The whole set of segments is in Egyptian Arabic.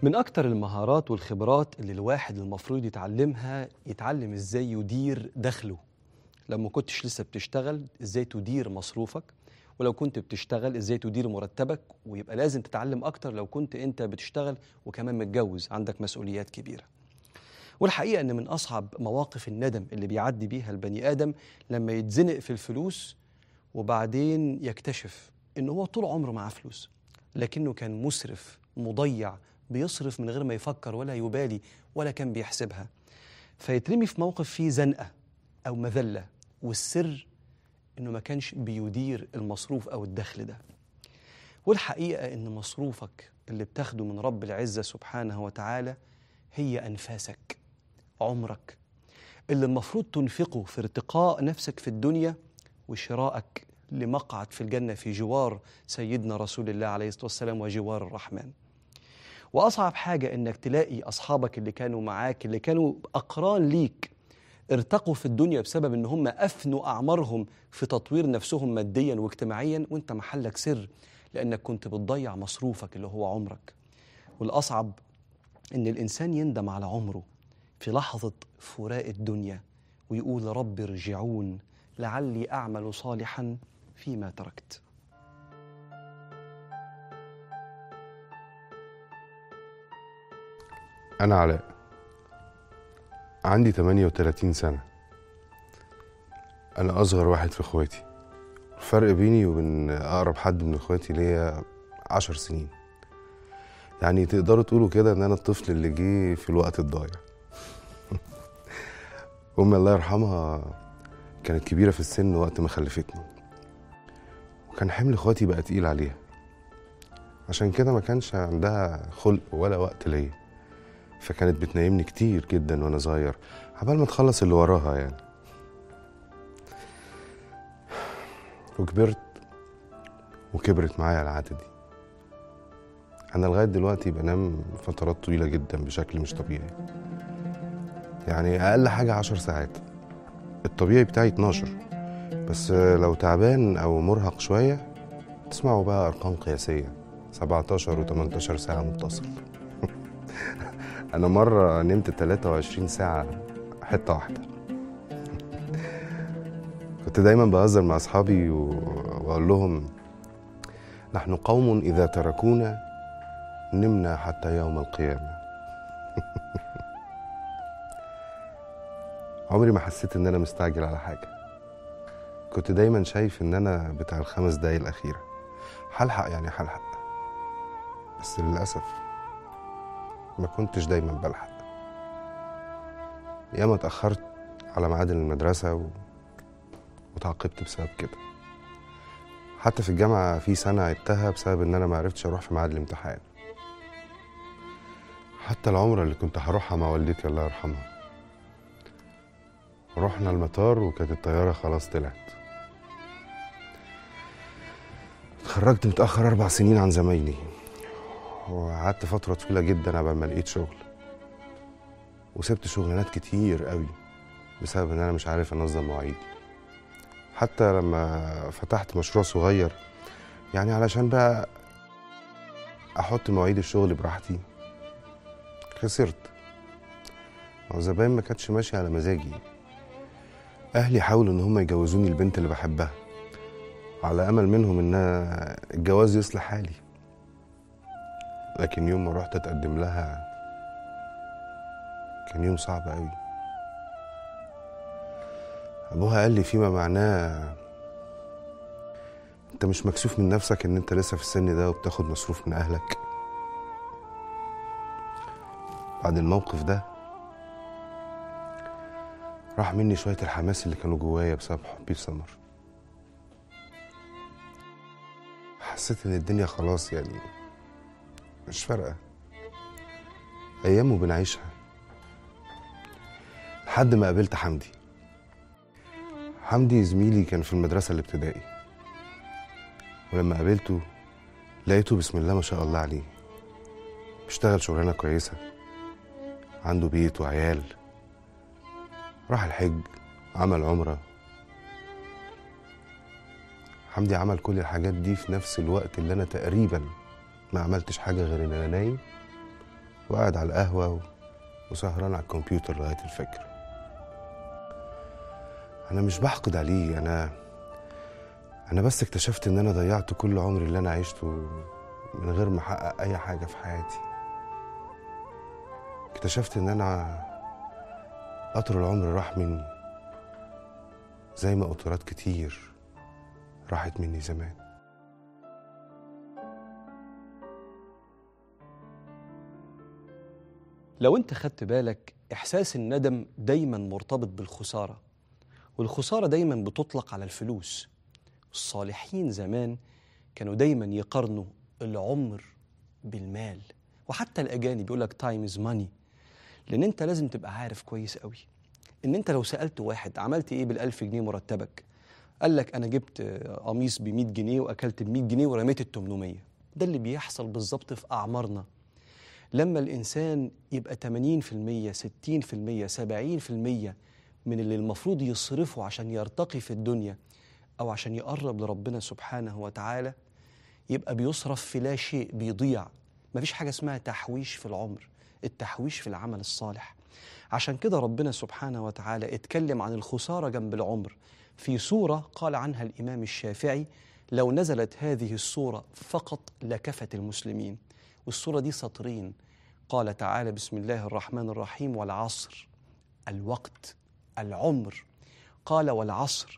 من أكتر المهارات والخبرات اللي الواحد المفروض يتعلمها يتعلم إزاي يدير دخله لما كنتش لسه بتشتغل إزاي تدير مصروفك ولو كنت بتشتغل إزاي تدير مرتبك ويبقى لازم تتعلم أكتر لو كنت أنت بتشتغل وكمان متجوز عندك مسؤوليات كبيرة والحقيقة أن من أصعب مواقف الندم اللي بيعدي بيها البني آدم لما يتزنق في الفلوس وبعدين يكتشف إن هو طول عمره معاه فلوس لكنه كان مسرف مضيع بيصرف من غير ما يفكر ولا يبالي ولا كان بيحسبها فيترمي في موقف فيه زنقة أو مذلة والسر إنه ما كانش بيدير المصروف أو الدخل ده والحقيقة إن مصروفك اللي بتاخده من رب العزة سبحانه وتعالى هي أنفاسك عمرك اللي المفروض تنفقه في ارتقاء نفسك في الدنيا وشرائك لمقعد في الجنة في جوار سيدنا رسول الله عليه الصلاة والسلام وجوار الرحمن وأصعب حاجة إنك تلاقي أصحابك اللي كانوا معاك اللي كانوا أقران ليك ارتقوا في الدنيا بسبب إن هم أفنوا أعمارهم في تطوير نفسهم ماديا واجتماعيا وإنت محلك سر لأنك كنت بتضيع مصروفك اللي هو عمرك والأصعب إن الإنسان يندم على عمره في لحظة فراق الدنيا ويقول رب ارجعون لعلي أعمل صالحا فيما تركت أنا علاء عندي 38 سنة أنا أصغر واحد في إخواتي الفرق بيني وبين أقرب حد من إخواتي ليا عشر سنين يعني تقدروا تقولوا كده إن أنا الطفل اللي جه في الوقت الضايع أمي الله يرحمها كانت كبيرة في السن وقت ما خلفتني وكان حمل إخواتي بقى تقيل عليها عشان كده ما كانش عندها خلق ولا وقت ليا فكانت بتنيمني كتير جدا وانا صغير عبال ما تخلص اللي وراها يعني وكبرت وكبرت معايا العادة دي أنا لغاية دلوقتي بنام فترات طويلة جدا بشكل مش طبيعي يعني أقل حاجة عشر ساعات الطبيعي بتاعي 12 بس لو تعبان أو مرهق شوية تسمعوا بقى أرقام قياسية 17 و 18 ساعة متصل أنا مرة نمت 23 ساعة حتة واحدة كنت دايما بهزر مع أصحابي و- وأقول لهم نحن قوم إذا تركونا نمنا حتى يوم القيامة عمري ما حسيت إن أنا مستعجل على حاجة كنت دايما شايف إن أنا بتاع الخمس دقايق الأخيرة هلحق يعني هلحق بس للأسف ما كنتش دايما بلحق ياما اتأخرت على ميعاد المدرسة و... وتعاقبت بسبب كده حتى في الجامعة في سنة عدتها بسبب إن أنا ما عرفتش أروح في ميعاد الامتحان حتى العمرة اللي كنت هروحها مع والدتي الله يرحمها رحنا المطار وكانت الطيارة خلاص طلعت اتخرجت متأخر أربع سنين عن زمايلي وقعدت فترة طويلة جدا قبل ما لقيت شغل وسبت شغلانات كتير قوي بسبب ان انا مش عارف انظم مواعيدي حتى لما فتحت مشروع صغير يعني علشان بقى احط مواعيد الشغل براحتي خسرت ما هو زمان ما كانتش ماشيه على مزاجي اهلي حاولوا ان هم يجوزوني البنت اللي بحبها على امل منهم ان الجواز يصلح حالي لكن يوم ما رحت اتقدم لها كان يوم صعب قوي ابوها قال لي فيما معناه انت مش مكسوف من نفسك ان انت لسه في السن ده وبتاخد مصروف من اهلك بعد الموقف ده راح مني شوية الحماس اللي كانوا جوايا بسبب حبي لسمر حسيت ان الدنيا خلاص يعني مش فارقة أيام وبنعيشها لحد ما قابلت حمدي حمدي زميلي كان في المدرسة الابتدائي ولما قابلته لقيته بسم الله ما شاء الله عليه بيشتغل شغلانة كويسة عنده بيت وعيال راح الحج عمل عمرة حمدي عمل كل الحاجات دي في نفس الوقت اللي أنا تقريبا ما عملتش حاجة غير إن أنا نايم وقاعد على القهوة و... وسهران على الكمبيوتر لغاية الفجر أنا مش بحقد عليه أنا أنا بس اكتشفت إن أنا ضيعت كل عمري اللي أنا عشته من غير ما أحقق أي حاجة في حياتي اكتشفت إن أنا قطر العمر راح مني زي ما قطورات كتير راحت مني زمان لو انت خدت بالك احساس الندم دايما مرتبط بالخساره والخساره دايما بتطلق على الفلوس الصالحين زمان كانوا دايما يقارنوا العمر بالمال وحتى الاجانب يقول لك تايم از ماني لان انت لازم تبقى عارف كويس قوي ان انت لو سالت واحد عملت ايه بالألف جنيه مرتبك قال لك انا جبت آه، قميص ب 100 جنيه واكلت ب 100 جنيه ورميت ال 800 ده اللي بيحصل بالظبط في اعمارنا لما الإنسان يبقى 80% 60% 70% من اللي المفروض يصرفه عشان يرتقي في الدنيا أو عشان يقرب لربنا سبحانه وتعالى يبقى بيصرف في لا شيء بيضيع مفيش حاجة اسمها تحويش في العمر التحويش في العمل الصالح عشان كده ربنا سبحانه وتعالى اتكلم عن الخسارة جنب العمر في سورة قال عنها الإمام الشافعي لو نزلت هذه السورة فقط لكفت المسلمين والسورة دي سطرين قال تعالى بسم الله الرحمن الرحيم والعصر الوقت العمر قال والعصر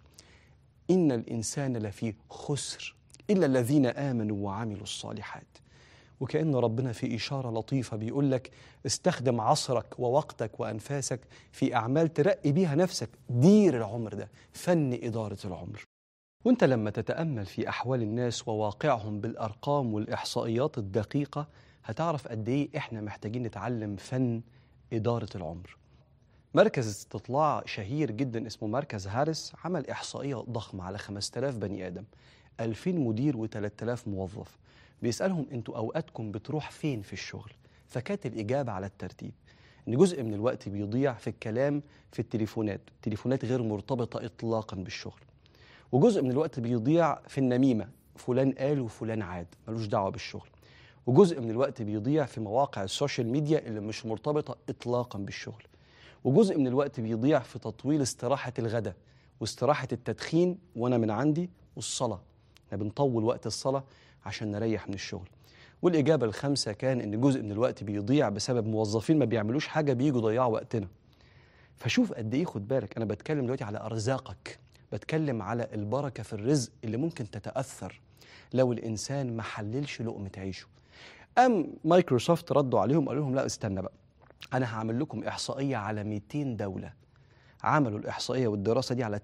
إن الإنسان لفي خسر إلا الذين آمنوا وعملوا الصالحات وكأن ربنا في إشارة لطيفة بيقول لك استخدم عصرك ووقتك وأنفاسك في أعمال ترقي بيها نفسك دير العمر ده فن إدارة العمر وانت لما تتأمل في أحوال الناس وواقعهم بالأرقام والإحصائيات الدقيقة هتعرف قد إيه إحنا محتاجين نتعلم فن إدارة العمر مركز استطلاع شهير جدا اسمه مركز هارس عمل إحصائية ضخمة على 5000 بني آدم 2000 مدير و3000 موظف بيسألهم انتوا أوقاتكم بتروح فين في الشغل فكانت الإجابة على الترتيب إن جزء من الوقت بيضيع في الكلام في التليفونات التليفونات غير مرتبطة إطلاقا بالشغل وجزء من الوقت بيضيع في النميمة فلان قال وفلان عاد ملوش دعوة بالشغل وجزء من الوقت بيضيع في مواقع السوشيال ميديا اللي مش مرتبطة إطلاقا بالشغل وجزء من الوقت بيضيع في تطويل استراحة الغداء واستراحة التدخين وأنا من عندي والصلاة احنا بنطول وقت الصلاة عشان نريح من الشغل والإجابة الخامسة كان إن جزء من الوقت بيضيع بسبب موظفين ما بيعملوش حاجة بيجوا يضيعوا وقتنا فشوف قد إيه خد بالك أنا بتكلم دلوقتي على أرزاقك بتكلم على البركة في الرزق اللي ممكن تتأثر لو الإنسان ما حللش لقمة عيشه أم مايكروسوفت ردوا عليهم قالوا لهم لا استنى بقى أنا هعمل لكم إحصائية على 200 دولة عملوا الإحصائية والدراسة دي على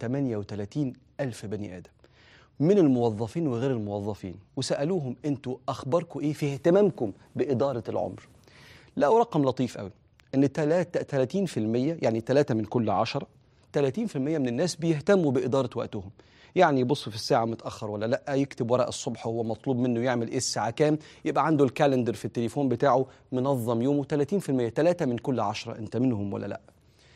38 ألف بني آدم من الموظفين وغير الموظفين وسألوهم أنتوا أخباركم إيه في اهتمامكم بإدارة العمر لقوا رقم لطيف قوي ان تلات- 30% يعني 3 من كل 10 30% من الناس بيهتموا بإدارة وقتهم يعني يبص في الساعة متأخر ولا لا يكتب ورقة الصبح هو مطلوب منه يعمل ايه الساعة كام يبقى عنده الكالندر في التليفون بتاعه منظم يومه 30% 3 من كل 10 انت منهم ولا لا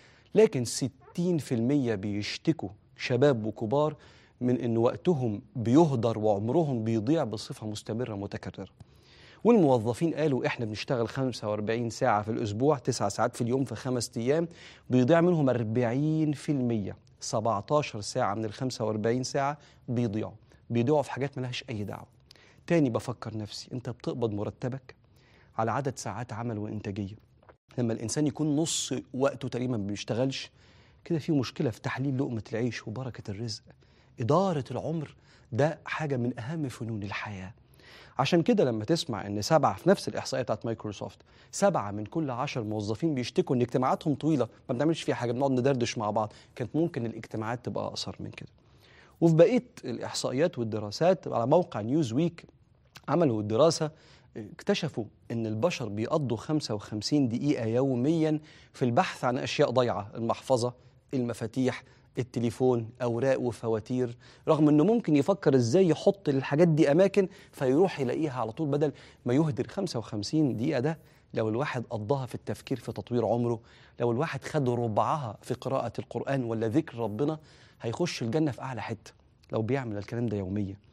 لكن 60% بيشتكوا شباب وكبار من ان وقتهم بيهدر وعمرهم بيضيع بصفة مستمرة متكررة والموظفين قالوا احنا بنشتغل 45 ساعة في الأسبوع 9 ساعات في اليوم في خمس أيام بيضيع منهم 40% 17 ساعة من ال 45 ساعة بيضيعوا بيضيعوا في حاجات ملهاش أي دعوة تاني بفكر نفسي أنت بتقبض مرتبك على عدد ساعات عمل وإنتاجية لما الإنسان يكون نص وقته تقريبا ما بيشتغلش كده في مشكلة في تحليل لقمة العيش وبركة الرزق إدارة العمر ده حاجة من أهم فنون الحياة عشان كده لما تسمع ان سبعه في نفس الاحصائيه بتاعت مايكروسوفت سبعه من كل عشر موظفين بيشتكوا ان اجتماعاتهم طويله ما بنعملش فيها حاجه بنقعد ندردش مع بعض كانت ممكن الاجتماعات تبقى اقصر من كده وفي بقيه الاحصائيات والدراسات على موقع نيوز ويك عملوا الدراسه اكتشفوا ان البشر بيقضوا 55 دقيقه يوميا في البحث عن اشياء ضايعه المحفظه المفاتيح التليفون اوراق وفواتير رغم انه ممكن يفكر ازاي يحط الحاجات دي اماكن فيروح يلاقيها على طول بدل ما يهدر 55 دقيقه ده لو الواحد قضاها في التفكير في تطوير عمره لو الواحد خد ربعها في قراءه القران ولا ذكر ربنا هيخش الجنه في اعلى حته لو بيعمل الكلام ده يوميا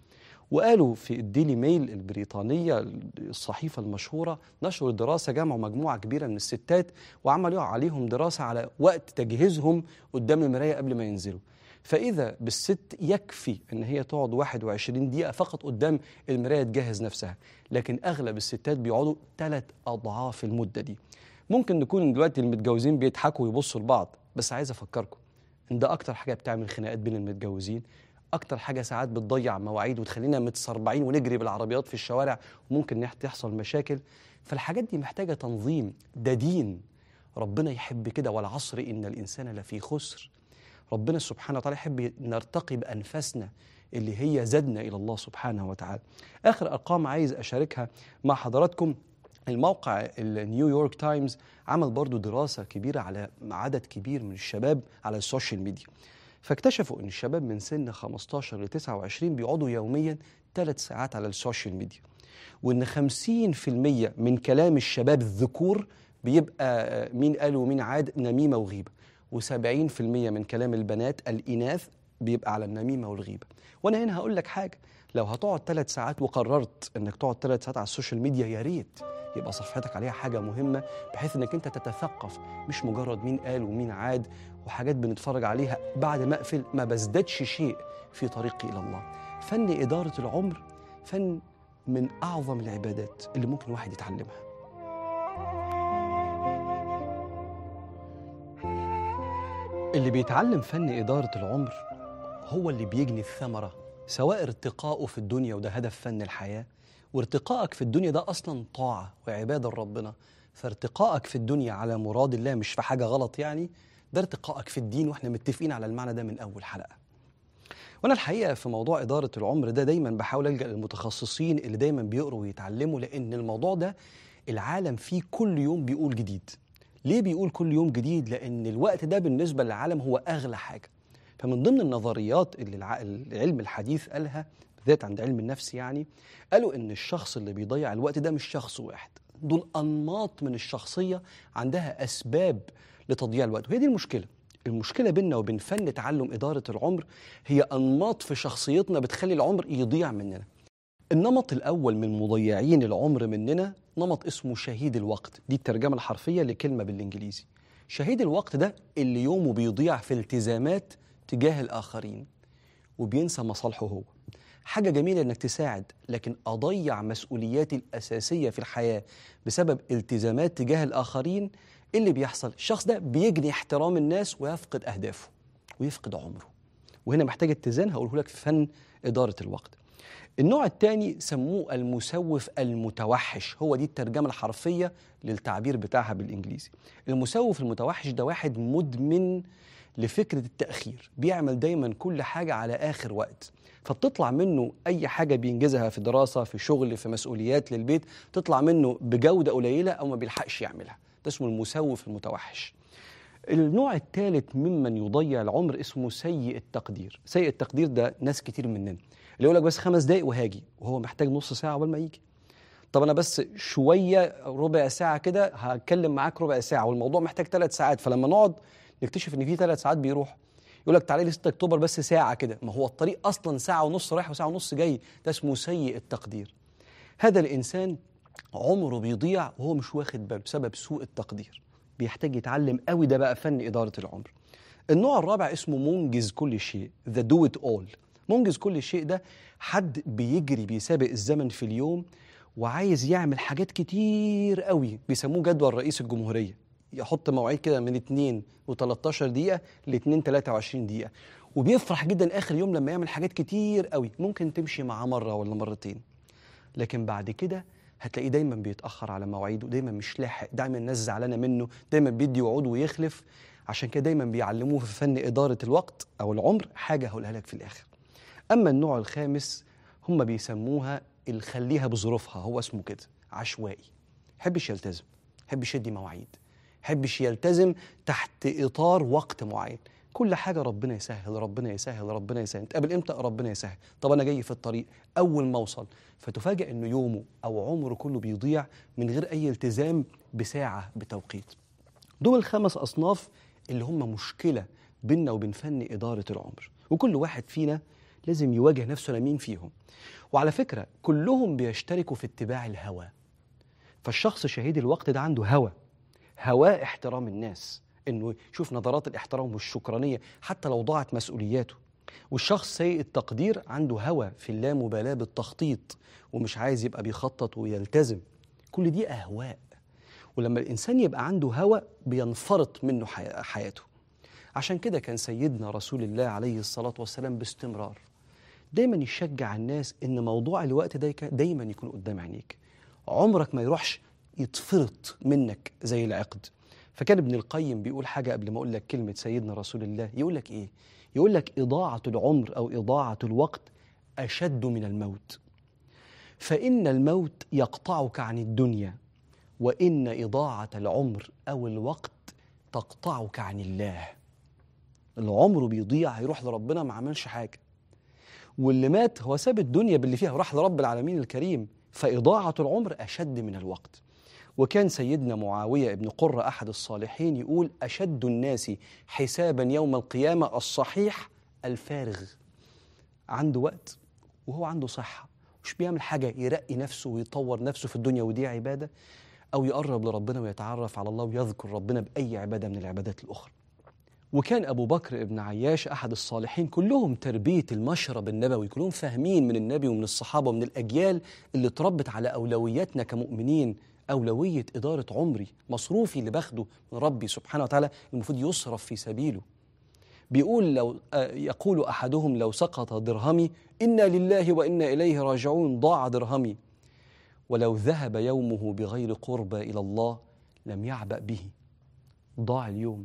وقالوا في الديلي ميل البريطانية الصحيفة المشهورة نشروا دراسة جمعوا مجموعة كبيرة من الستات وعملوا عليهم دراسة على وقت تجهيزهم قدام المراية قبل ما ينزلوا فإذا بالست يكفي إن هي تقعد 21 دقيقة فقط قدام المراية تجهز نفسها لكن أغلب الستات بيقعدوا ثلاث أضعاف المدة دي ممكن نكون دلوقتي المتجوزين بيضحكوا ويبصوا لبعض بس عايز أفكركم إن ده أكتر حاجة بتعمل خناقات بين المتجوزين أكتر حاجة ساعات بتضيع مواعيد وتخلينا متسربعين ونجري بالعربيات في الشوارع وممكن نح- تحصل مشاكل فالحاجات دي محتاجة تنظيم ده دين ربنا يحب كده والعصر إن الإنسان لفي خسر ربنا سبحانه وتعالى يحب نرتقي بأنفاسنا اللي هي زادنا إلى الله سبحانه وتعالى آخر أرقام عايز أشاركها مع حضراتكم الموقع النيويورك تايمز عمل برضو دراسة كبيرة على عدد كبير من الشباب على السوشيال ميديا فاكتشفوا ان الشباب من سن 15 ل 29 بيقعدوا يوميا ثلاث ساعات على السوشيال ميديا وان 50% من كلام الشباب الذكور بيبقى آه، مين قال ومين عاد نميمه وغيبه و70% من كلام البنات الاناث بيبقى على النميمه والغيبه وانا هنا هقول لك حاجه لو هتقعد ثلاث ساعات وقررت انك تقعد ثلاث ساعات على السوشيال ميديا يا ريت يبقى صفحتك عليها حاجه مهمه بحيث انك انت تتثقف مش مجرد مين قال ومين عاد وحاجات بنتفرج عليها بعد ما اقفل ما بزدادش شيء في طريقي الى الله فن اداره العمر فن من اعظم العبادات اللي ممكن الواحد يتعلمها اللي بيتعلم فن إدارة العمر هو اللي بيجني الثمرة سواء ارتقائه في الدنيا وده هدف فن الحياة وارتقائك في الدنيا ده أصلا طاعة وعبادة لربنا فارتقائك في الدنيا على مراد الله مش في حاجة غلط يعني ده ارتقائك في الدين واحنا متفقين على المعنى ده من أول حلقة وانا الحقيقه في موضوع اداره العمر ده دايما بحاول الجا للمتخصصين اللي دايما بيقروا ويتعلموا لان الموضوع ده العالم فيه كل يوم بيقول جديد ليه بيقول كل يوم جديد لان الوقت ده بالنسبه للعالم هو اغلى حاجه فمن ضمن النظريات اللي الع- العلم الحديث قالها بالذات عند علم النفس يعني قالوا ان الشخص اللي بيضيع الوقت ده مش شخص واحد دول انماط من الشخصيه عندها اسباب لتضييع الوقت وهي دي المشكله المشكله بيننا وبين فن تعلم اداره العمر هي انماط في شخصيتنا بتخلي العمر يضيع مننا النمط الأول من مضيعين العمر مننا نمط اسمه شهيد الوقت دي الترجمة الحرفية لكلمة بالإنجليزي شهيد الوقت ده اللي يومه بيضيع في التزامات تجاه الآخرين وبينسى مصالحه هو حاجة جميلة إنك تساعد لكن أضيع مسؤولياتي الأساسية في الحياة بسبب التزامات تجاه الآخرين إيه اللي بيحصل الشخص ده بيجني احترام الناس ويفقد أهدافه ويفقد عمره وهنا محتاج اتزان هقوله لك في فن إدارة الوقت النوع الثاني سموه المسوف المتوحش هو دي الترجمة الحرفية للتعبير بتاعها بالإنجليزي المسوف المتوحش ده واحد مدمن لفكرة التأخير بيعمل دايما كل حاجة على آخر وقت فبتطلع منه أي حاجة بينجزها في دراسة في شغل في مسؤوليات للبيت تطلع منه بجودة قليلة أو ما بيلحقش يعملها ده اسمه المسوف المتوحش النوع الثالث ممن يضيع العمر اسمه سيء التقدير سيء التقدير ده ناس كتير مننا اللي يقول لك بس خمس دقايق وهاجي وهو محتاج نص ساعه قبل ما يجي طب انا بس شويه ربع ساعه كده هتكلم معاك ربع ساعه والموضوع محتاج ثلاث ساعات فلما نقعد نكتشف ان في ثلاث ساعات بيروح يقول لك تعالى لي 6 اكتوبر بس ساعه كده ما هو الطريق اصلا ساعه ونص رايح وساعه ونص جاي ده اسمه سيء التقدير هذا الانسان عمره بيضيع وهو مش واخد باله بسبب سوء التقدير بيحتاج يتعلم قوي ده بقى فن اداره العمر النوع الرابع اسمه منجز كل شيء ذا دو ات اول منجز كل شيء ده حد بيجري بيسابق الزمن في اليوم وعايز يعمل حاجات كتير قوي بيسموه جدول رئيس الجمهوريه يحط مواعيد كده من 2 و13 دقيقه ل 2 23 دقيقه وبيفرح جدا اخر يوم لما يعمل حاجات كتير قوي ممكن تمشي معاه مره ولا مرتين لكن بعد كده هتلاقيه دايما بيتاخر على مواعيده دايما مش لاحق دايما الناس زعلانه منه دايما بيدي وعود ويخلف عشان كده دايما بيعلموه في فن اداره الوقت او العمر حاجه هقولها لك في الاخر اما النوع الخامس هم بيسموها الخليها بظروفها هو اسمه كده عشوائي حبش يلتزم حبش يدي مواعيد حبش يلتزم تحت اطار وقت معين كل حاجة ربنا يسهل ربنا يسهل ربنا يسهل نتقابل امتى ربنا يسهل طب انا جاي في الطريق اول ما اوصل فتفاجئ انه يومه او عمره كله بيضيع من غير اي التزام بساعة بتوقيت دول الخمس اصناف اللي هم مشكلة بيننا وبين فن إدارة العمر وكل واحد فينا لازم يواجه نفسه أنا مين فيهم وعلى فكرة كلهم بيشتركوا في اتباع الهوى فالشخص شهيد الوقت ده عنده هوى هواه احترام الناس انه يشوف نظرات الاحترام والشكرانية حتى لو ضاعت مسؤولياته والشخص سيء التقدير عنده هوى في اللامبالاة بالتخطيط ومش عايز يبقى بيخطط ويلتزم كل دي أهواء ولما الإنسان يبقى عنده هوى بينفرط منه حي- حياته عشان كده كان سيدنا رسول الله عليه الصلاة والسلام باستمرار دايما يشجع الناس ان موضوع الوقت ده يك- دايما يكون قدام عينيك عمرك ما يروحش يتفرط منك زي العقد فكان ابن القيم بيقول حاجة قبل ما أقول لك كلمة سيدنا رسول الله يقول لك إيه؟ يقول لك إضاعة العمر أو إضاعة الوقت أشد من الموت فإن الموت يقطعك عن الدنيا وإن إضاعة العمر أو الوقت تقطعك عن الله العمر بيضيع هيروح لربنا ما عملش حاجة واللي مات هو ساب الدنيا باللي فيها وراح لرب العالمين الكريم فإضاعة العمر أشد من الوقت وكان سيدنا معاوية ابن قرة أحد الصالحين يقول أشد الناس حسابا يوم القيامة الصحيح الفارغ عنده وقت وهو عنده صحة مش بيعمل حاجة يرقي نفسه ويطور نفسه في الدنيا ودي عبادة أو يقرب لربنا ويتعرف على الله ويذكر ربنا بأي عبادة من العبادات الأخرى وكان أبو بكر ابن عياش أحد الصالحين كلهم تربية المشرب النبوي كلهم فاهمين من النبي ومن الصحابة ومن الأجيال اللي اتربت على أولوياتنا كمؤمنين أولوية إدارة عمري مصروفي اللي باخده من ربي سبحانه وتعالى المفروض يصرف في سبيله بيقول لو آه، يقول أحدهم لو سقط درهمي إنا لله وإنا إليه راجعون ضاع درهمي ولو ذهب يومه بغير قربى إلى الله لم يعبأ به ضاع اليوم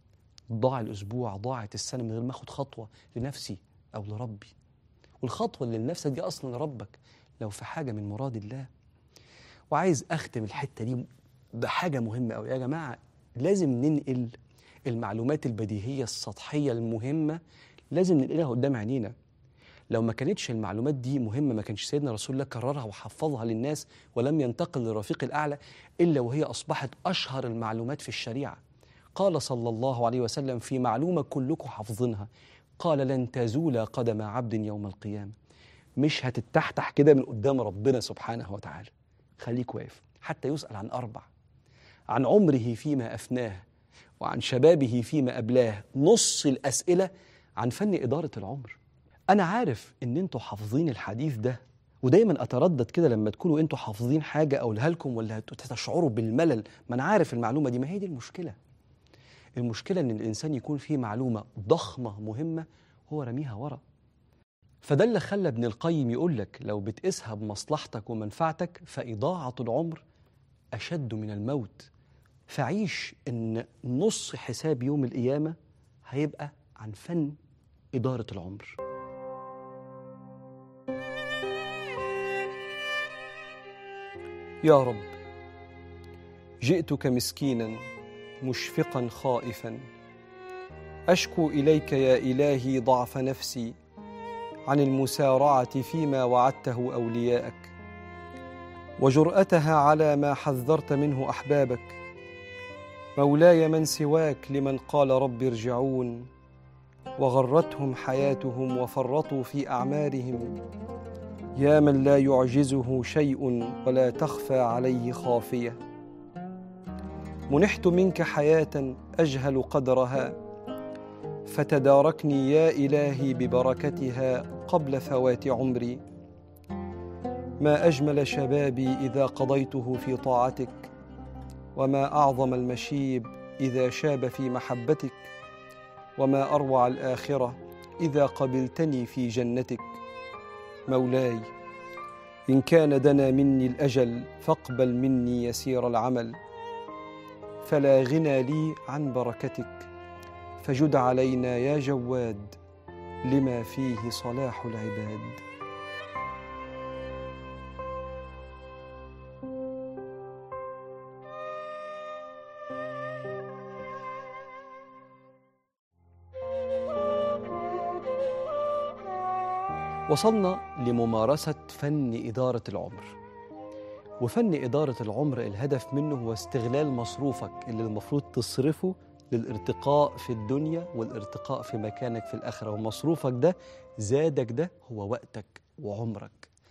ضاع الأسبوع ضاعت السنة من غير ما أخد خطوة لنفسي أو لربي والخطوة اللي لنفسك دي أصلا لربك لو في حاجة من مراد الله وعايز أختم الحتة دي بحاجة مهمة أوي يا جماعة لازم ننقل المعلومات البديهية السطحية المهمة لازم ننقلها قدام عينينا لو ما كانتش المعلومات دي مهمة ما كانش سيدنا رسول الله كررها وحفظها للناس ولم ينتقل للرفيق الأعلى إلا وهي أصبحت أشهر المعلومات في الشريعة قال صلى الله عليه وسلم في معلومة كلكم حافظينها قال لن تزول قدم عبد يوم القيامة مش هتتحتح كده من قدام ربنا سبحانه وتعالى خليك واقف حتى يسأل عن أربع عن عمره فيما أفناه وعن شبابه فيما أبلاه نص الأسئلة عن فن إدارة العمر أنا عارف إن أنتوا حافظين الحديث ده ودايما أتردد كده لما تكونوا أنتوا حافظين حاجة أو لكم ولا تشعروا بالملل ما أنا عارف المعلومة دي ما هي دي المشكلة المشكلة إن الإنسان يكون فيه معلومة ضخمة مهمة هو رميها ورا فده اللي خلى ابن القيم يقول لك لو بتقيسها بمصلحتك ومنفعتك فإضاعة العمر أشد من الموت فعيش إن نص حساب يوم القيامة هيبقى عن فن إدارة العمر يا رب جئتك مسكينا مشفقا خائفا اشكو اليك يا الهي ضعف نفسي عن المسارعه فيما وعدته اولياءك وجراتها على ما حذرت منه احبابك مولاي من سواك لمن قال رب ارجعون وغرتهم حياتهم وفرطوا في اعمارهم يا من لا يعجزه شيء ولا تخفى عليه خافيه منحت منك حياه اجهل قدرها فتداركني يا الهي ببركتها قبل فوات عمري ما اجمل شبابي اذا قضيته في طاعتك وما اعظم المشيب اذا شاب في محبتك وما اروع الاخره اذا قبلتني في جنتك مولاي ان كان دنا مني الاجل فاقبل مني يسير العمل فلا غنى لي عن بركتك فجد علينا يا جواد لما فيه صلاح العباد وصلنا لممارسة فن إدارة العمر وفن إدارة العمر الهدف منه هو استغلال مصروفك اللي المفروض تصرفه للارتقاء في الدنيا والارتقاء في مكانك في الآخرة ومصروفك ده زادك ده هو وقتك وعمرك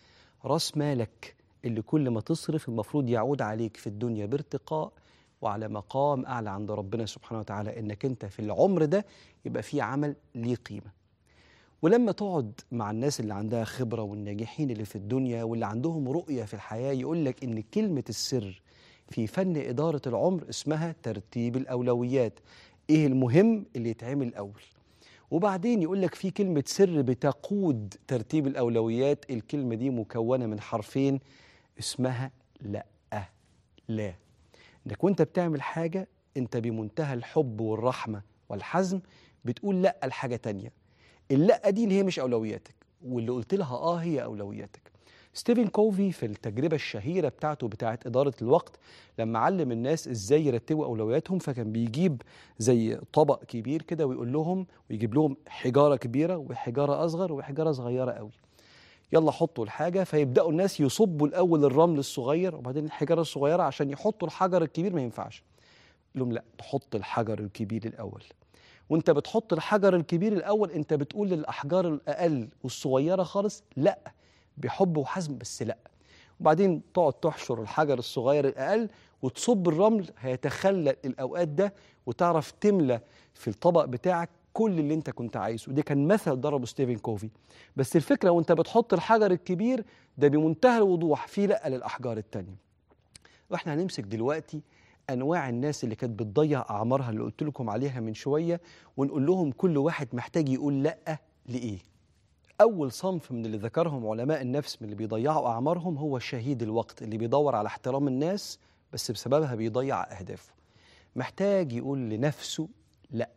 راس مالك اللي كل ما تصرف المفروض يعود عليك في الدنيا بارتقاء وعلى مقام اعلى عند ربنا سبحانه وتعالى انك انت في العمر ده يبقى في عمل ليه قيمه ولما تقعد مع الناس اللي عندها خبره والناجحين اللي في الدنيا واللي عندهم رؤيه في الحياه يقول لك ان كلمه السر في فن اداره العمر اسمها ترتيب الاولويات ايه المهم اللي يتعمل الاول وبعدين يقول لك في كلمه سر بتقود ترتيب الاولويات الكلمه دي مكونه من حرفين اسمها لا لا انك وانت بتعمل حاجه انت بمنتهى الحب والرحمه والحزم بتقول لا لحاجه تانية اللا دي اللي هي مش اولوياتك واللي قلت لها اه هي اولوياتك ستيفن كوفي في التجربة الشهيرة بتاعته بتاعت إدارة الوقت لما علم الناس إزاي يرتبوا أولوياتهم فكان بيجيب زي طبق كبير كده ويقول لهم ويجيب لهم حجارة كبيرة وحجارة أصغر وحجارة صغيرة قوي يلا حطوا الحاجة فيبدأوا الناس يصبوا الأول الرمل الصغير وبعدين الحجارة الصغيرة عشان يحطوا الحجر الكبير ما ينفعش لهم لا تحط الحجر الكبير الأول وانت بتحط الحجر الكبير الأول انت بتقول للأحجار الأقل والصغيرة خالص لا بحب وحزم بس لا وبعدين تقعد تحشر الحجر الصغير الأقل وتصب الرمل هيتخلى الأوقات ده وتعرف تملى في الطبق بتاعك كل اللي انت كنت عايزه ده كان مثل ضربه ستيفن كوفي بس الفكره وانت بتحط الحجر الكبير ده بمنتهى الوضوح في لا للاحجار التانية واحنا هنمسك دلوقتي انواع الناس اللي كانت بتضيع اعمارها اللي قلت لكم عليها من شويه ونقول لهم كل واحد محتاج يقول لا لايه اول صنف من اللي ذكرهم علماء النفس من اللي بيضيعوا اعمارهم هو شهيد الوقت اللي بيدور على احترام الناس بس بسببها بيضيع اهدافه محتاج يقول لنفسه لا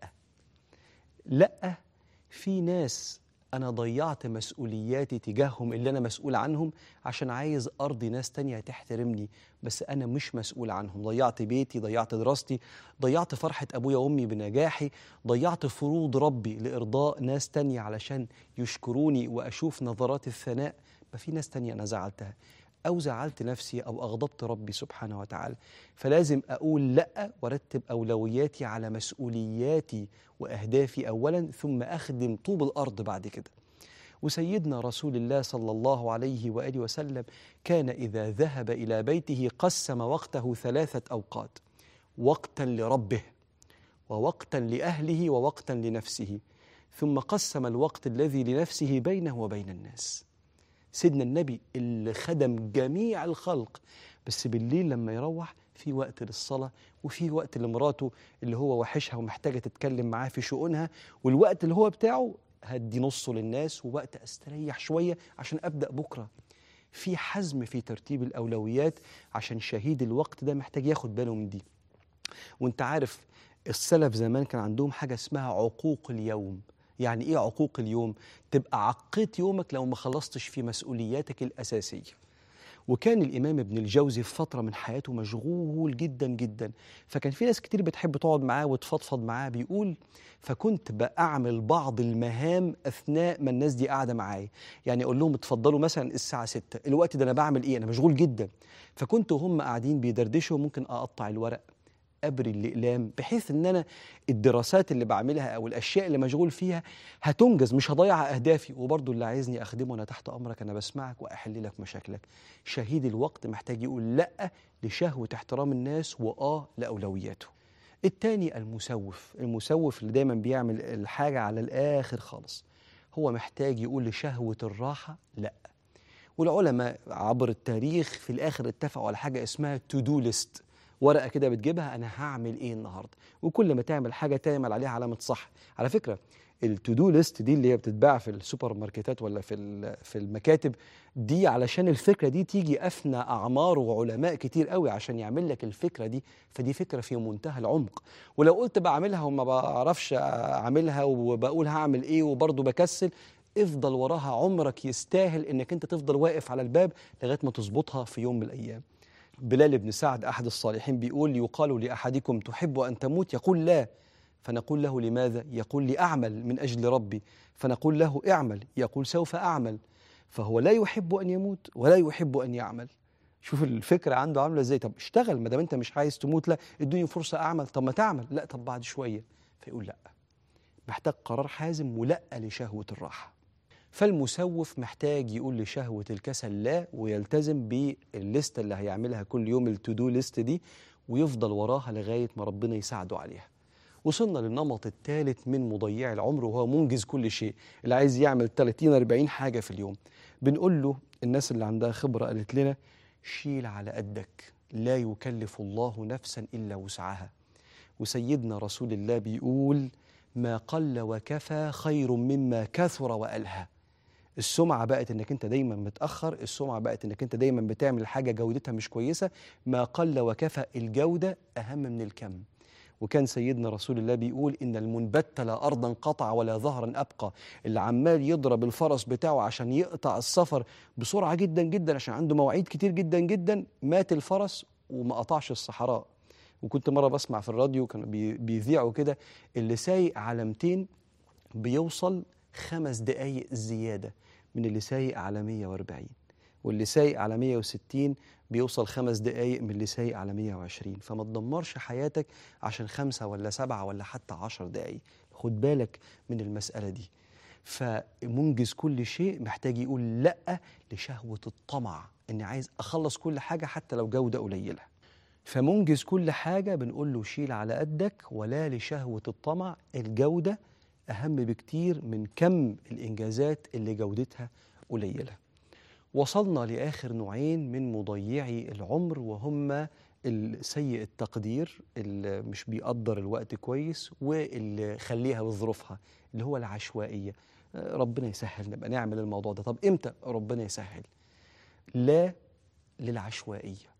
لا في ناس انا ضيعت مسؤولياتي تجاههم اللي انا مسؤول عنهم عشان عايز ارضي ناس تانية تحترمني بس انا مش مسؤول عنهم ضيعت بيتي ضيعت دراستي ضيعت فرحة ابويا وامي بنجاحي ضيعت فروض ربي لارضاء ناس تانية علشان يشكروني واشوف نظرات الثناء ما في ناس تانية انا زعلتها أو زعلت نفسي أو أغضبت ربي سبحانه وتعالى فلازم أقول لأ وأرتب أولوياتي على مسؤولياتي وأهدافي أولا ثم أخدم طوب الأرض بعد كده وسيدنا رسول الله صلى الله عليه وآله وسلم كان إذا ذهب إلى بيته قسم وقته ثلاثة أوقات وقتا لربه ووقتا لأهله ووقتا لنفسه ثم قسم الوقت الذي لنفسه بينه وبين الناس سيدنا النبي اللي خدم جميع الخلق بس بالليل لما يروح في وقت للصلاة وفي وقت لمراته اللي هو وحشها ومحتاجة تتكلم معاه في شؤونها والوقت اللي هو بتاعه هدي نصه للناس ووقت استريح شوية عشان أبدأ بكرة في حزم في ترتيب الأولويات عشان شهيد الوقت ده محتاج ياخد باله من دي وانت عارف السلف زمان كان عندهم حاجة اسمها عقوق اليوم يعني ايه عقوق اليوم تبقى عقيت يومك لو ما خلصتش في مسؤولياتك الاساسيه وكان الامام ابن الجوزي في فتره من حياته مشغول جدا جدا فكان في ناس كتير بتحب تقعد معاه وتفضفض معاه بيقول فكنت بعمل بعض المهام اثناء ما الناس دي قاعده معايا يعني اقول لهم اتفضلوا مثلا الساعه 6 الوقت ده انا بعمل ايه انا مشغول جدا فكنت وهم قاعدين بيدردشوا ممكن اقطع الورق ابري الاقلام بحيث ان انا الدراسات اللي بعملها او الاشياء اللي مشغول فيها هتنجز مش هضيع اهدافي وبرضه اللي عايزني اخدمه انا تحت امرك انا بسمعك واحل لك مشاكلك شهيد الوقت محتاج يقول لا لشهوه احترام الناس واه لاولوياته التاني المسوف المسوف اللي دايما بيعمل الحاجه على الاخر خالص هو محتاج يقول لشهوه الراحه لا والعلماء عبر التاريخ في الاخر اتفقوا على حاجه اسمها تو دو ليست ورقه كده بتجيبها انا هعمل ايه النهارده وكل ما تعمل حاجه تعمل عليها علامه صح على فكره التو دو ليست دي اللي هي بتتباع في السوبر ماركتات ولا في في المكاتب دي علشان الفكره دي تيجي افنى اعمار وعلماء كتير قوي عشان يعمل لك الفكره دي فدي فكره في منتهى العمق ولو قلت بعملها وما بعرفش اعملها وبقول هعمل ايه وبرضه بكسل افضل وراها عمرك يستاهل انك انت تفضل واقف على الباب لغايه ما تظبطها في يوم من الايام بلال بن سعد أحد الصالحين بيقول يقال لأحدكم تحب أن تموت يقول لا فنقول له لماذا يقول لأعمل من أجل ربي فنقول له اعمل يقول سوف أعمل فهو لا يحب أن يموت ولا يحب أن يعمل شوف الفكرة عنده عاملة ازاي طب اشتغل ما دام انت مش عايز تموت لا ادوني فرصة اعمل طب ما تعمل لا طب بعد شوية فيقول لا محتاج قرار حازم ولا لشهوة الراحة فالمسوف محتاج يقول لشهوة الكسل لا ويلتزم بالليستة اللي هيعملها كل يوم التودو ليست دي ويفضل وراها لغاية ما ربنا يساعده عليها وصلنا للنمط الثالث من مضيع العمر وهو منجز كل شيء اللي عايز يعمل 30 40 حاجة في اليوم بنقول له الناس اللي عندها خبرة قالت لنا شيل على قدك لا يكلف الله نفسا إلا وسعها وسيدنا رسول الله بيقول ما قل وكفى خير مما كثر وألهى السمعة بقت انك انت دايما متأخر السمعة بقت انك انت دايما بتعمل حاجة جودتها مش كويسة ما قل وكفى الجودة أهم من الكم وكان سيدنا رسول الله بيقول إن المنبت لا أرضا قطع ولا ظهرا أبقى اللي عمال يضرب الفرس بتاعه عشان يقطع السفر بسرعة جدا جدا عشان عنده مواعيد كتير جدا جدا مات الفرس وما قطعش الصحراء وكنت مرة بسمع في الراديو كانوا بي- بيذيعوا كده اللي سايق على 200 بيوصل خمس دقايق زيادة من اللي سايق على 140 واللي سايق على 160 بيوصل خمس دقايق من اللي سايق على 120 فما تدمرش حياتك عشان خمسة ولا سبعة ولا حتى عشر دقايق خد بالك من المسألة دي فمنجز كل شيء محتاج يقول لأ لشهوة الطمع إني عايز أخلص كل حاجة حتى لو جودة قليلة فمنجز كل حاجة بنقول له شيل على قدك ولا لشهوة الطمع الجودة أهم بكتير من كم الإنجازات اللي جودتها قليلة وصلنا لآخر نوعين من مضيعي العمر وهم السيء التقدير اللي مش بيقدر الوقت كويس واللي خليها بظروفها اللي هو العشوائية آه، ربنا يسهل نبقى نعمل الموضوع ده طب إمتى ربنا يسهل لا للعشوائية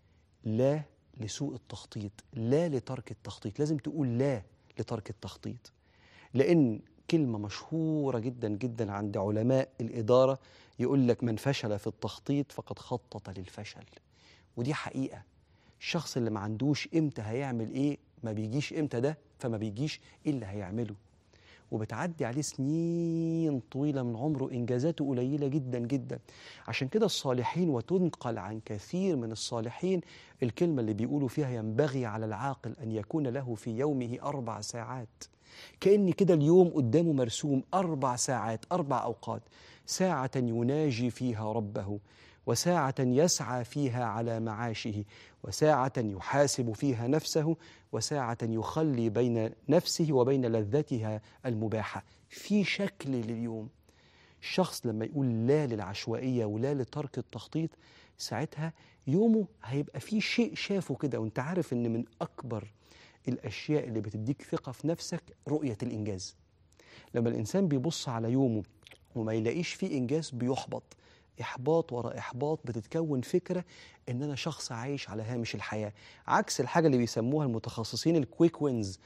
لا لسوء التخطيط لا لترك التخطيط لازم تقول لا لترك التخطيط لأن كلمة مشهورة جدا جدا عند علماء الإدارة يقول لك من فشل في التخطيط فقد خطط للفشل ودي حقيقة الشخص اللي ما عندوش امتى هيعمل ايه ما بيجيش امتى ده فما بيجيش ايه اللي هيعمله وبتعدي عليه سنين طويلة من عمره إنجازاته قليلة جدا جدا عشان كده الصالحين وتنقل عن كثير من الصالحين الكلمة اللي بيقولوا فيها ينبغي على العاقل أن يكون له في يومه أربع ساعات كأن كده اليوم قدامه مرسوم أربع ساعات أربع أوقات ساعة يناجي فيها ربه وساعة يسعى فيها على معاشه وساعة يحاسب فيها نفسه وساعة يخلي بين نفسه وبين لذتها المباحة في شكل لليوم الشخص لما يقول لا للعشوائية ولا لترك التخطيط ساعتها يومه هيبقى فيه شيء شافه كده وانت عارف ان من أكبر الأشياء اللي بتديك ثقة في نفسك رؤية الإنجاز لما الإنسان بيبص على يومه وما يلاقيش فيه إنجاز بيحبط إحباط ورا إحباط بتتكون فكرة إن أنا شخص عايش على هامش الحياة عكس الحاجة اللي بيسموها المتخصصين الكويك وينز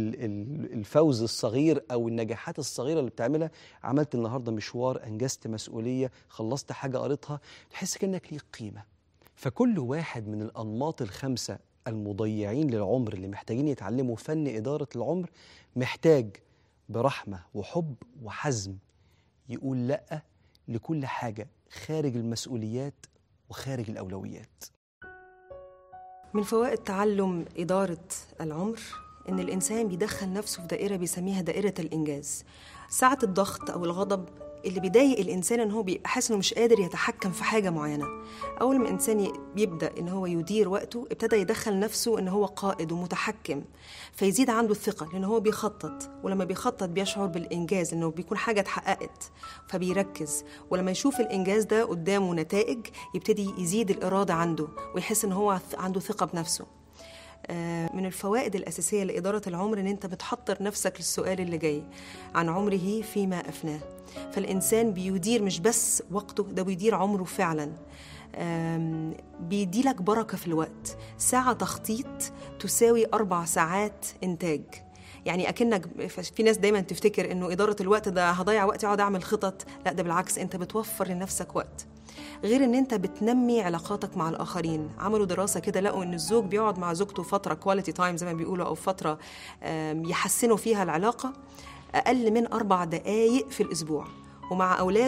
الفوز الصغير أو النجاحات الصغيرة اللي بتعملها عملت النهاردة مشوار أنجزت مسؤولية خلصت حاجة قريتها تحس كأنك ليك قيمة فكل واحد من الأنماط الخمسة المضيعين للعمر اللي محتاجين يتعلموا فن إدارة العمر محتاج برحمة وحب وحزم يقول لأ لكل حاجة خارج المسؤوليات وخارج الأولويات من فوائد تعلم إدارة العمر إن الإنسان بيدخل نفسه في دائرة بيسميها دائرة الإنجاز ساعة الضغط أو الغضب اللي بيضايق الإنسان إن هو بيبقى حاسس إنه مش قادر يتحكم في حاجة معينة أول ما الإنسان ي- بيبدأ إن هو يدير وقته ابتدى يدخل نفسه إن هو قائد ومتحكم فيزيد عنده الثقة لأن هو بيخطط ولما بيخطط بيشعر بالإنجاز إنه بيكون حاجة اتحققت فبيركز ولما يشوف الإنجاز ده قدامه نتائج يبتدي يزيد الإرادة عنده ويحس إن هو عنده ثقة بنفسه آه، من الفوائد الأساسية لإدارة العمر إن أنت بتحضر نفسك للسؤال اللي جاي عن عمره فيما أفناه فالإنسان بيدير مش بس وقته ده بيدير عمره فعلا آم، بيديلك بركة في الوقت ساعة تخطيط تساوي أربع ساعات إنتاج يعني اكنك في ناس دايما تفتكر انه اداره الوقت ده هضيع وقتي اقعد اعمل خطط لا ده بالعكس انت بتوفر لنفسك وقت غير ان انت بتنمي علاقاتك مع الاخرين عملوا دراسه كده لقوا ان الزوج بيقعد مع زوجته فتره كواليتي تايم زي ما بيقولوا او فتره آم، يحسنوا فيها العلاقه اقل من اربع دقائق في الاسبوع ومع اولاده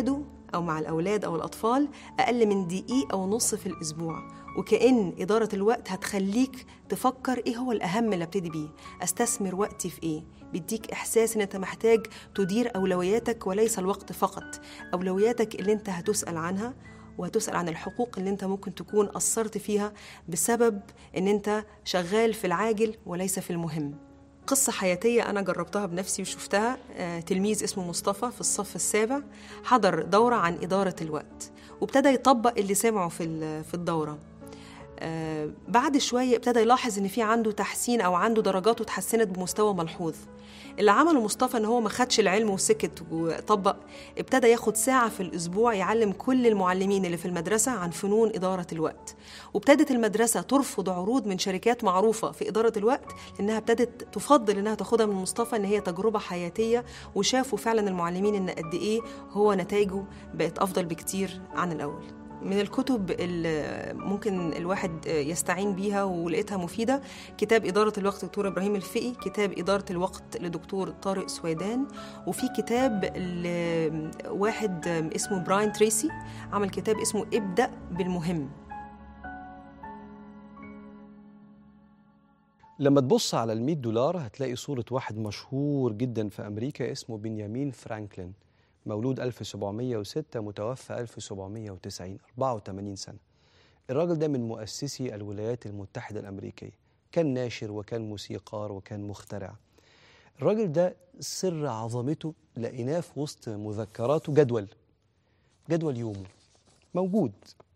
أو مع الأولاد أو الأطفال أقل من دقيقة ونص في الأسبوع وكأن إدارة الوقت هتخليك تفكر إيه هو الأهم اللي ابتدي بيه أستثمر وقتي في إيه بيديك إحساس إن أنت محتاج تدير أولوياتك وليس الوقت فقط أولوياتك اللي أنت هتسأل عنها وهتسأل عن الحقوق اللي أنت ممكن تكون قصرت فيها بسبب إن أنت شغال في العاجل وليس في المهم قصة حياتية أنا جربتها بنفسي وشفتها آه، تلميذ اسمه مصطفى في الصف السابع حضر دورة عن إدارة الوقت وابتدى يطبق اللي سمعه في ال- في الدورة آه، بعد شوية ابتدى يلاحظ إن في عنده تحسين أو عنده درجاته اتحسنت بمستوى ملحوظ اللي عمله مصطفى إن هو ما خدش العلم وسكت وطبق ابتدى ياخد ساعة في الأسبوع يعلم كل المعلمين اللي في المدرسة عن فنون إدارة الوقت وابتدت المدرسة ترفض عروض من شركات معروفة في إدارة الوقت لأنها ابتدت تفضل إنها تاخدها من مصطفى إن هي تجربة حياتية وشافوا فعلا المعلمين إن قد إيه هو نتائجه بقت أفضل بكتير عن الأول من الكتب اللي ممكن الواحد يستعين بيها ولقيتها مفيدة كتاب إدارة الوقت دكتور إبراهيم الفقي كتاب إدارة الوقت لدكتور طارق سويدان وفي كتاب لواحد اسمه براين تريسي عمل كتاب اسمه ابدأ بالمهم لما تبص على ال 100 دولار هتلاقي صورة واحد مشهور جدا في أمريكا اسمه بنيامين فرانكلين مولود 1706 متوفى 1790 84 سنة الراجل ده من مؤسسي الولايات المتحدة الأمريكية كان ناشر وكان موسيقار وكان مخترع الراجل ده سر عظمته لقيناه في وسط مذكراته جدول جدول يومه موجود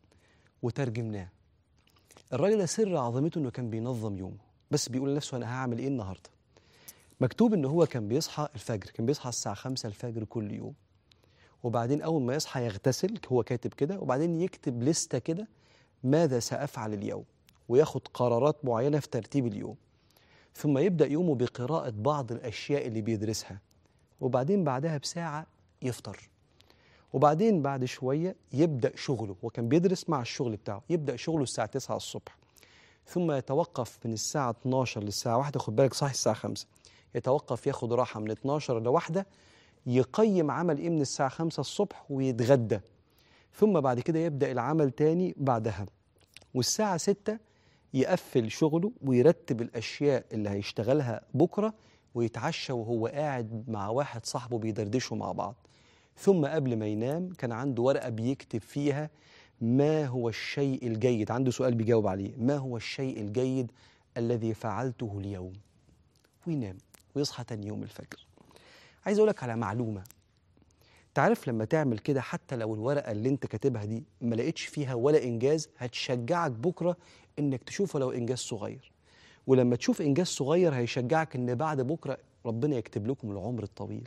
وترجمناه الراجل ده سر عظمته انه كان بينظم يومه بس بيقول لنفسه انا هعمل ايه النهارده مكتوب ان هو كان بيصحى الفجر كان بيصحى الساعه 5 الفجر كل يوم وبعدين اول ما يصحى يغتسل هو كاتب كده وبعدين يكتب لستة كده ماذا سافعل اليوم وياخد قرارات معينه في ترتيب اليوم ثم يبدا يومه بقراءه بعض الاشياء اللي بيدرسها وبعدين بعدها بساعه يفطر وبعدين بعد شويه يبدا شغله هو كان بيدرس مع الشغل بتاعه يبدا شغله الساعه 9 الصبح ثم يتوقف من الساعة 12 للساعة 1 خد بالك صحي الساعة 5 يتوقف ياخد راحة من 12 لواحدة يقيم عمل ايه من الساعة 5 الصبح ويتغدى ثم بعد كده يبدأ العمل تاني بعدها والساعة 6 يقفل شغله ويرتب الأشياء اللي هيشتغلها بكرة ويتعشى وهو قاعد مع واحد صاحبه بيدردشوا مع بعض ثم قبل ما ينام كان عنده ورقة بيكتب فيها ما هو الشيء الجيد عنده سؤال بيجاوب عليه ما هو الشيء الجيد الذي فعلته اليوم وينام ويصحى تاني يوم الفجر عايز اقولك على معلومة تعرف لما تعمل كده حتى لو الورقة اللي انت كاتبها دي ما لقيتش فيها ولا انجاز هتشجعك بكرة انك تشوفه لو انجاز صغير ولما تشوف انجاز صغير هيشجعك ان بعد بكرة ربنا يكتب لكم العمر الطويل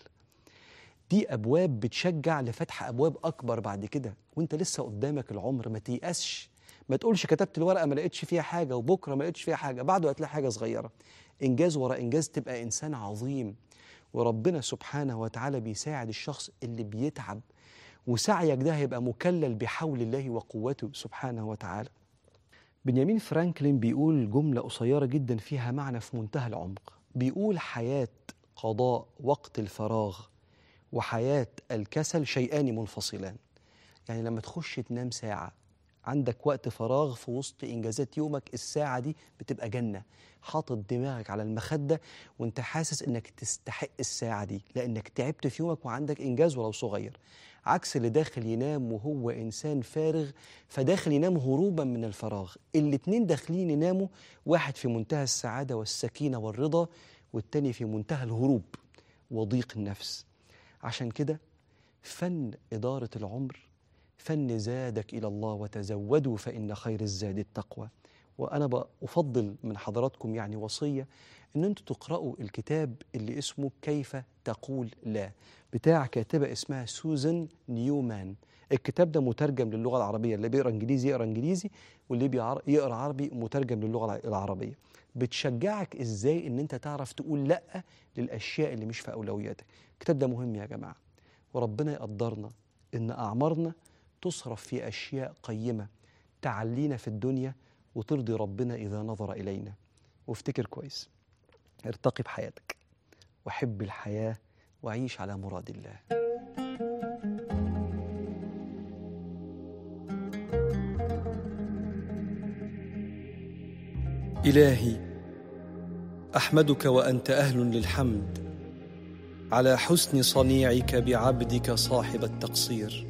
دي ابواب بتشجع لفتح ابواب اكبر بعد كده وانت لسه قدامك العمر ما تيأسش ما تقولش كتبت الورقه ما لقيتش فيها حاجه وبكره ما لقيتش فيها حاجه بعده هتلاقي حاجه صغيره انجاز ورا انجاز تبقى انسان عظيم وربنا سبحانه وتعالى بيساعد الشخص اللي بيتعب وسعيك ده هيبقى مكلل بحول الله وقوته سبحانه وتعالى بنيامين فرانكلين بيقول جملة قصيرة جدا فيها معنى في منتهى العمق بيقول حياة قضاء وقت الفراغ وحياة الكسل شيئان منفصلان يعني لما تخش تنام ساعة عندك وقت فراغ في وسط إنجازات يومك الساعة دي بتبقى جنة حاطط دماغك على المخدة وانت حاسس انك تستحق الساعة دي لانك تعبت في يومك وعندك إنجاز ولو صغير عكس اللي داخل ينام وهو إنسان فارغ فداخل ينام هروبا من الفراغ الاتنين داخلين يناموا واحد في منتهى السعادة والسكينة والرضا والتاني في منتهى الهروب وضيق النفس عشان كده فن إدارة العمر فن زادك إلى الله وتزودوا فإن خير الزاد التقوى وأنا بفضل من حضراتكم يعني وصية إن أنتوا تقرأوا الكتاب اللي اسمه كيف تقول لا بتاع كاتبة اسمها سوزان نيومان الكتاب ده مترجم للغة العربية اللي بيقرأ إنجليزي يقرأ إنجليزي واللي بيعر- يقرأ عربي مترجم للغة العربية بتشجعك إزاي إن أنت تعرف تقول لأ للأشياء اللي مش في أولوياتك الكتاب ده مهم يا جماعة وربنا يقدرنا إن أعمارنا تصرف في أشياء قيمة تعلينا في الدنيا وترضي ربنا إذا نظر إلينا وافتكر كويس ارتقي بحياتك وحب الحياة وعيش على مراد الله الهي احمدك وانت اهل للحمد على حسن صنيعك بعبدك صاحب التقصير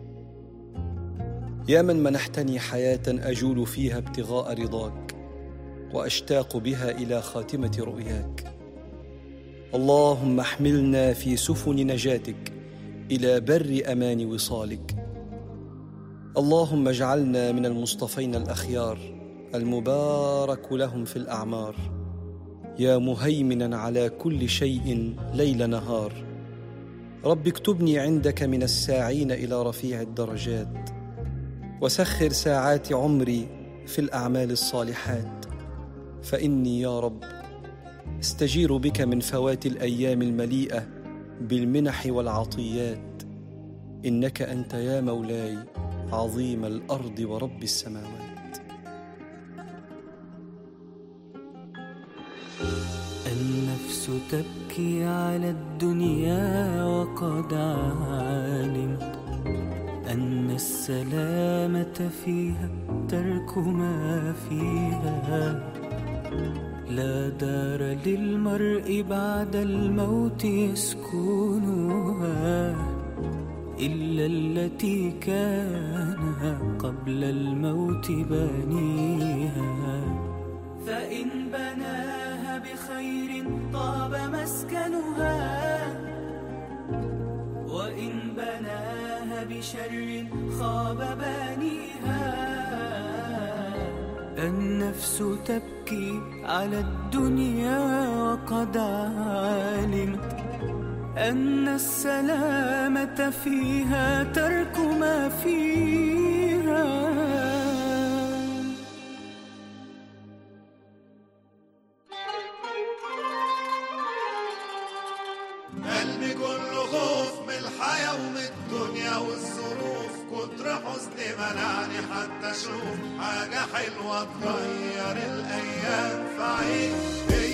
يا من منحتني حياه اجول فيها ابتغاء رضاك واشتاق بها الى خاتمه رؤياك اللهم احملنا في سفن نجاتك الى بر امان وصالك اللهم اجعلنا من المصطفين الاخيار المبارك لهم في الاعمار يا مهيمنا على كل شيء ليل نهار رب اكتبني عندك من الساعين الى رفيع الدرجات وسخر ساعات عمري في الاعمال الصالحات فاني يا رب استجير بك من فوات الايام المليئه بالمنح والعطيات انك انت يا مولاي عظيم الارض ورب السماوات النفس تبكي على الدنيا وقد علمت أن السلامة فيها ترك ما فيها لا دار للمرء بعد الموت يسكنها إلا التي كان قبل الموت بانيها فإن بناها بخير طاب مسكنها وإن بناها بشر خاب بانيها النفس تبكي على الدنيا وقد علمت أن السلامة فيها ترك ما فيها قلبي كله خوف من الحياة ومن الدنيا والظروف كتر حزني منعني حتى اشوف حاجة حلوة تغير الايام فعيد